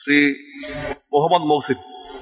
ശ്രീ മുഹമ്മദ് മോഹ്സിൻ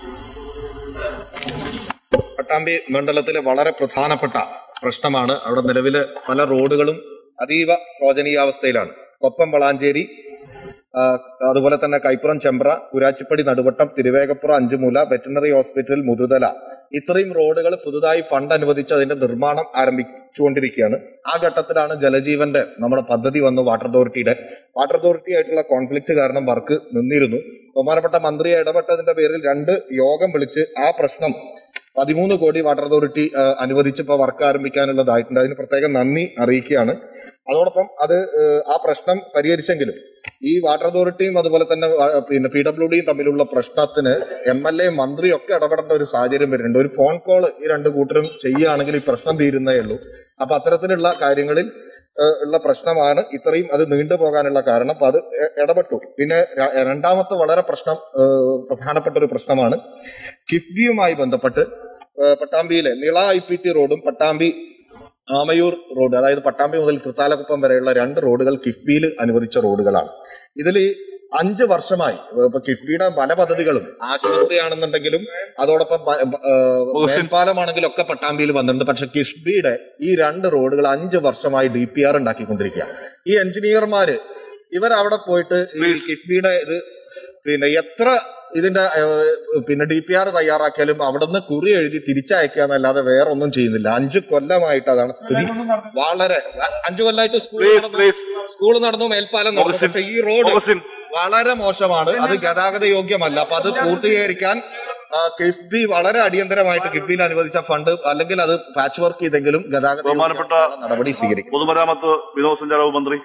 പട്ടാമ്പി മണ്ഡലത്തിലെ വളരെ പ്രധാനപ്പെട്ട പ്രശ്നമാണ് അവിടെ നിലവില് പല റോഡുകളും അതീവ ശോചനീയാവസ്ഥയിലാണ് കൊപ്പം വളാഞ്ചേരി ആ, അതുപോലെ തന്നെ കൈപ്പുറം ചെമ്പ്ര കുരാച്ചിപ്പടി നടുവട്ടം തിരുവേഗപ്പുറം അഞ്ചുമൂല വെറ്റിനറി ഹോസ്പിറ്റൽ മുതുതല ഇത്രയും റോഡുകൾ പുതുതായി ഫണ്ട് അനുവദിച്ച് അതിന്റെ നിർമ്മാണം ആരംഭിച്ചുകൊണ്ടിരിക്കുകയാണ് ആ ഘട്ടത്തിലാണ് ജലജീവന്റെ നമ്മുടെ പദ്ധതി വന്നു വാട്ടർ അതോറിറ്റിയുടെ വാട്ടർ അതോറിറ്റി ആയിട്ടുള്ള കോൺഫ്ലിക്റ്റ് കാരണം വർക്ക് നിന്നിരുന്നു ബഹുമാനപ്പെട്ട മന്ത്രി ഇടപെട്ടതിന്റെ പേരിൽ രണ്ട് യോഗം വിളിച്ച് ആ പ്രശ്നം പതിമൂന്ന് കോടി വാട്ടർ അതോറിറ്റി ആ, അനുവദിച്ച് ഇപ്പോൾ വർക്ക് ആരംഭിക്കാനുള്ളതായിട്ടുണ്ട് അതിന് പ്രത്യേകം നന്ദി അറിയിക്കുകയാണ് അതോടൊപ്പം അത് ഏ, ആ പ്രശ്നം പരിഹരിച്ചെങ്കിലും ഈ വാട്ടർ അതോറിറ്റിയും അതുപോലെ തന്നെ വ- പിന്നെ പി ഡബ്ല്യു ഡിയും തമ്മിലുള്ള പ്രശ്നത്തിന് എം എൽ എ മന്ത്രിയും ഒക്കെ ഇടപെടേണ്ട ഒരു സാഹചര്യം വരുന്നുണ്ട് ഒരു ഫോൺ കോൾ ഈ രണ്ട് കൂട്ടരും ചെയ്യുകയാണെങ്കിൽ ഈ പ്രശ്നം തീരുന്നേ ഉള്ളൂ അപ്പൊ അത്തരത്തിലുള്ള കാര്യങ്ങളിൽ ഏഹ് ഉള്ള പ്രശ്നമാണ് ഇത്രയും അത് നീണ്ടുപോകാനുള്ള കാരണം അപ്പൊ അത് എ- ഇടപെട്ടു പിന്നെ ര- രണ്ടാമത്തെ വളരെ പ്രശ്നം ഏഹ് പ്രധാനപ്പെട്ട ഒരു പ്രശ്നമാണ് കിഫ്ബിയുമായി ബന്ധപ്പെട്ട് ഏഹ് പട്ടാമ്പിയിലെ നിള ഐ പി ടി റോഡും പട്ടാമ്പി ആമയൂർ റോഡ് അതായത് പട്ടാമ്പി മുതൽ തൃത്താലക്കുപ്പം വരെയുള്ള രണ്ട് റോഡുകൾ കിഫ്ബിയിൽ അനുവദിച്ച റോഡുകളാണ് ഇതിൽ അഞ്ച് വർഷമായി ഏഹ് ഇപ്പൊ കിഫ്ബിയുടെ പല പദ്ധതികളും ആശുപത്രിയാണെന്നുണ്ടെങ്കിലും അതോടൊപ്പം പ- പ- ഏഹ് മേൽപ്പാലമാണെങ്കിലും ഒക്കെ പട്ടാമ്പിയിൽ വന്നിട്ടുണ്ട് പക്ഷെ കിഫ്ബിയുടെ ഈ രണ്ട് റോഡുകൾ അഞ്ച് വർഷമായി ഡി പി ആർ ഉണ്ടാക്കിക്കൊണ്ടിരിക്കുക ഈ എഞ്ചിനീയർമാര് ഇവർ അവിടെ പോയിട്ട് ഈ കിഫ്ബിയുടെ ഇത് പിന്നെ എത്ര ഇതിന്റെ ഏഹ്, പിന്നെ ഡി പി ആർ തയ്യാറാക്കിയാലും അവിടുന്ന് കുറി എഴുതി തിരിച്ചയക്കുക എന്നല്ലാതെ വേറെ ഒന്നും ചെയ്യുന്നില്ല അഞ്ചു കൊല്ലമായിട്ട് അതാണ് സ്ഥിതി വളരെ അ- അഞ്ചു കൊല്ലമായിട്ട് സ്കൂൾ പ്ലീസ് പ്ലീസ് സ്കൂൾ നടന്നു മേൽപ്പാലം നടന്നു മോഹസിൻ. പക്ഷെ ഈ റോഡ് മോഹസിൻ. വളരെ മോശമാണ് അത് ഗതാഗത യോഗ്യമല്ല അപ്പൊ അത് പൂർത്തീകരിക്കാൻ ആ, കിഫ്ബി വളരെ അടിയന്തരമായിട്ട് കിഫ്ബിയിൽ അനുവദിച്ച ഫണ്ട് അല്ലെങ്കിൽ അത് പാച്ച് വർക്ക് ചെയ്തെങ്കിലും ഗതാഗത ബഹുമാനപ്പെട്ട യോഗ്യമാക്കാനുള്ള നടപടി സ്വീകരിക്കും പൊതുമരാമത്ത് വിനോദസഞ്ചാര വകുപ്പ് മന്ത്രി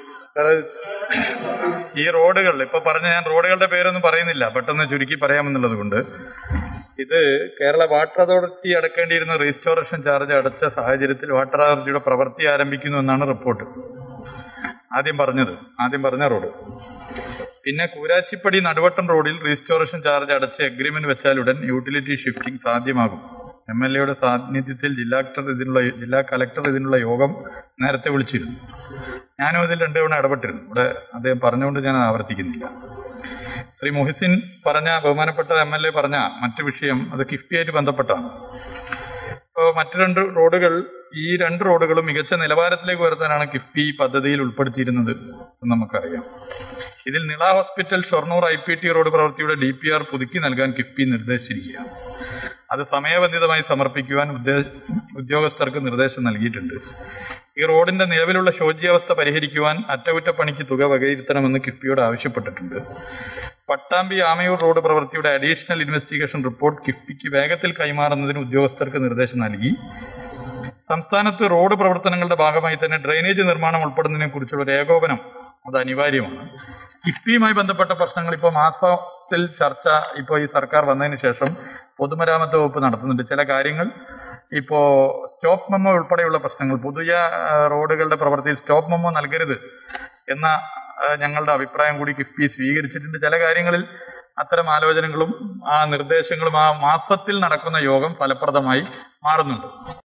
ഈ റോഡുകൾ ഇപ്പൊ പറഞ്ഞ ഞാൻ റോഡുകളുടെ പേരൊന്നും പറയുന്നില്ല പെട്ടെന്ന് ചുരുക്കി പറയാമെന്നുള്ളത് കൊണ്ട് ഇത് കേരള വാട്ടർ അതോറിറ്റി അടക്കേണ്ടിയിരുന്ന റീസ്റ്റോറേഷൻ ചാർജ് അടച്ച സാഹചര്യത്തിൽ വാട്ടർ അതോറിറ്റിയുടെ പ്രവൃത്തി ആരംഭിക്കുന്നു എന്നാണ് റിപ്പോർട്ട് ആദ്യം പറഞ്ഞത് ആദ്യം പറഞ്ഞ റോഡ് പിന്നെ കൂരാച്ചിപ്പടി നടുവട്ടം റോഡിൽ റീസ്റ്റോറേഷൻ ചാർജ് അടച്ച് അഗ്രിമെന്റ് വെച്ചാലുടൻ യൂട്ടിലിറ്റി ഷിഫ്റ്റിംഗ് സാധ്യമാകും എം എൽ എയുടെ സാന്നിധ്യത്തിൽ ജില്ലാ കളക്ടർ ഇതിനുള്ള ജില്ലാ കലക്ടർ ഇതിനുള്ള യോഗം നേരത്തെ വിളിച്ചിരുന്നു ഞാനും ഇതിൽ രണ്ടു തവണ ഇടപെട്ടിരുന്നു ഇവിടെ അദ്ദേഹം പറഞ്ഞുകൊണ്ട് ഞാൻ ആവർത്തിക്കുന്നില്ല ശ്രീ മുഹിസിൻ പറഞ്ഞ ബഹുമാനപ്പെട്ട എം എൽ എ പറഞ്ഞ മറ്റു വിഷയം അത് കിഫ്ബിയായിട്ട് ബന്ധപ്പെട്ടാണ് ഇപ്പോൾ മറ്റു രണ്ട് റോഡുകൾ ഈ രണ്ട് റോഡുകളും മികച്ച നിലവാരത്തിലേക്ക് ഉയർത്താനാണ് കിഫ്ബി പദ്ധതിയിൽ ഉൾപ്പെടുത്തിയിരുന്നത് എന്ന് നമുക്കറിയാം ഇതിൽ Nila hospital Shoranur I P T road പ്രവൃത്തിയുടെ ഡി പി ആർ പുതുക്കി നൽകാൻ കിഫ്ബി നിർദ്ദേശിച്ചിരിക്കുകയാണ് അത് സമയബന്ധിതമായി സമർപ്പിക്കുവാൻ ഉദ്ദേ- ഉദ്യോഗസ്ഥർക്ക് നിർദ്ദേശം നൽകിയിട്ടുണ്ട് ഈ റോഡിന്റെ നിലവിലുള്ള ശോച്യാവസ്ഥ പരിഹരിക്കുവാൻ അറ്റകുറ്റപ്പണിക്ക് തുക വകയിരുത്തണമെന്ന് കിഫ്ബിയോട് ആവശ്യപ്പെട്ടിട്ടുണ്ട് പട്ടാമ്പി ആമയൂർ റോഡ് പ്രവൃത്തിയുടെ അഡീഷണൽ ഇൻവെസ്റ്റിഗേഷൻ റിപ്പോർട്ട് കിഫ്ബിക്ക് വേഗത്തിൽ കൈമാറുന്നതിന് ഉദ്യോഗസ്ഥർക്ക് നിർദ്ദേശം നൽകി സംസ്ഥാനത്ത് റോഡ് പ്രവർത്തനങ്ങളുടെ ഭാഗമായി തന്നെ ഡ്രെയിനേജ് നിർമ്മാണം ഉൾപ്പെടുന്നതിനെ കുറിച്ചുള്ള ഒരു ഏകോപനം അത് അനിവാര്യമാണ് കിഫ്ബിയുമായി ബന്ധപ്പെട്ട പ്രശ്നങ്ങൾ ഇപ്പോൾ മാസത്തിൽ ചർച്ച ഇപ്പോൾ ഈ സർക്കാർ വന്നതിന് ശേഷം പൊതുമരാമത്ത് വകുപ്പ് നടത്തുന്നുണ്ട് ചില കാര്യങ്ങൾ ഇപ്പോ സ്റ്റോപ്പ് മെമ്മോ ഉൾപ്പെടെയുള്ള പ്രശ്നങ്ങൾ പുതിയ ആ, റോഡുകളുടെ പ്രവൃത്തിയിൽ സ്റ്റോപ്പ് മെമ്മോ നൽകരുത് എന്ന ആ, ഞങ്ങളുടെ അഭിപ്രായം കൂടി കിഫ്ബി സ്വീകരിച്ചിട്ടുണ്ട് ചില കാര്യങ്ങളിൽ അത്തരം ആലോചനകളും ആ നിർദ്ദേശങ്ങളും ആ മാസത്തിൽ നടക്കുന്ന യോഗം ഫലപ്രദമായി മാറുന്നുണ്ട്